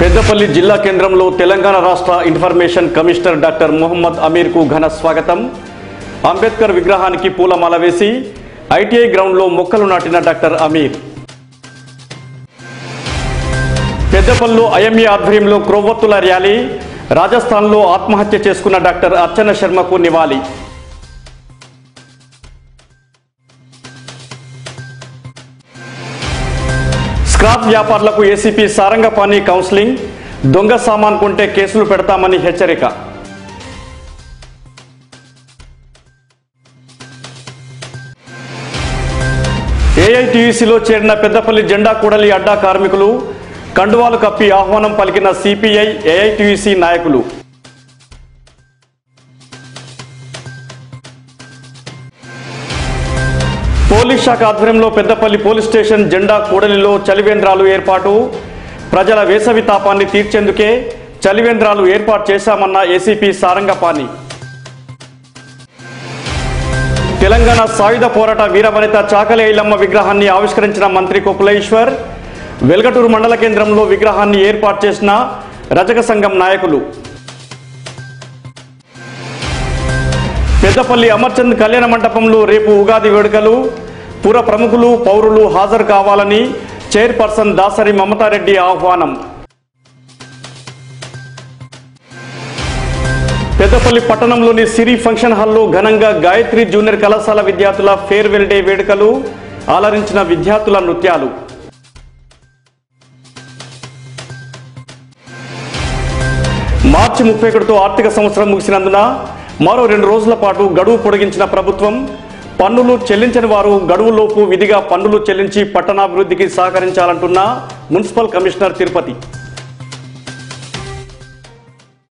పెద్దపల్లి జిల్లా కేంద్రంలో తెలంగాణ రాష్ట్ర ఇన్ఫర్మేషన్ కమిషనర్ డాక్టర్ మొహమ్మద్ అమీర్కు ఘన స్వాగతం అంబేద్కర్ విగ్రహానికి పూలమాల వేసి ఐటీఐ గ్రౌండ్లో మొక్కలు నాటిన డాక్టర్ అమీర్ పెద్దపల్లిలో ఐఎంఏ ఆధ్వర్యంలో క్రొవ్వొత్తుల ర్యాలీ రాజస్థాన్లో ఆత్మహత్య చేసుకున్న డాక్టర్ అర్చన శర్మకు నివాళి స్క్రాప్ వ్యాపారులకు ఏసీపీ సారంగపాణి కౌన్సిలింగ్ దొంగ సామాన్ కొంటే కేసులు పెడతామని హెచ్చరిక ఏఐటీయూసీలో చేరిన పెద్దపల్లి జెండా కూడలి అడ్డా కార్మికులు కండువాలు కప్పి ఆహ్వానం పలికిన సిపిఐ ఏఐటీయూసీ నాయకులు పోలీస్ శాఖ ఆధ్వర్యంలో పెద్దపల్లి పోలీస్ స్టేషన్ జెండా కూడలిలో చలివేంద్రాలు ఏర్పాటు ప్రజల వేసవి తాపాన్ని తీర్చేందుకే చలివేంద్రాలు ఏర్పాటు చేశామన్న ఏసీపీ సారంగపాణి తెలంగాణ సాయుధ పోరాట వీరవనిత చాకలి ఐలమ్మ విగ్రహాన్ని ఆవిష్కరించిన మంత్రి కొప్పులేశ్వర్ వెల్గటూరు మండల కేంద్రంలో విగ్రహాన్ని ఏర్పాటు చేసిన రజక సంఘం నాయకులు పెద్దపల్లి అమర్చంద్ కళ్యాణ మండపంలో రేపు ఉగాది వేడుకలు పుర ప్రముఖులు పౌరులు హాజరు కావాలని చైర్పర్సన్ దాసరి మమతారెడ్డి ఆహ్వానం పెద్దపల్లి పట్టణంలోని సిరి ఫంక్షన్ హాల్లో ఘనంగా గాయత్రి జూనియర్ కళాశాల విద్యార్థుల ఫేర్వెల్ డే వేడుకలు ఆలరించిన విద్యార్థుల నృత్యాలు మార్చి ముప్పై ఒకటితో ఆర్థిక సంవత్సరం ముగిసినందున మరో రెండు రోజుల పాటు గడువు పొడిగించిన ప్రభుత్వం పన్నులు చెల్లించని వారు గడువులోపు విధిగా పన్నులు చెల్లించి పట్టణాభివృద్ధికి సహకరించాలంటున్న మున్సిపల్ కమిషనర్ తిరుపతి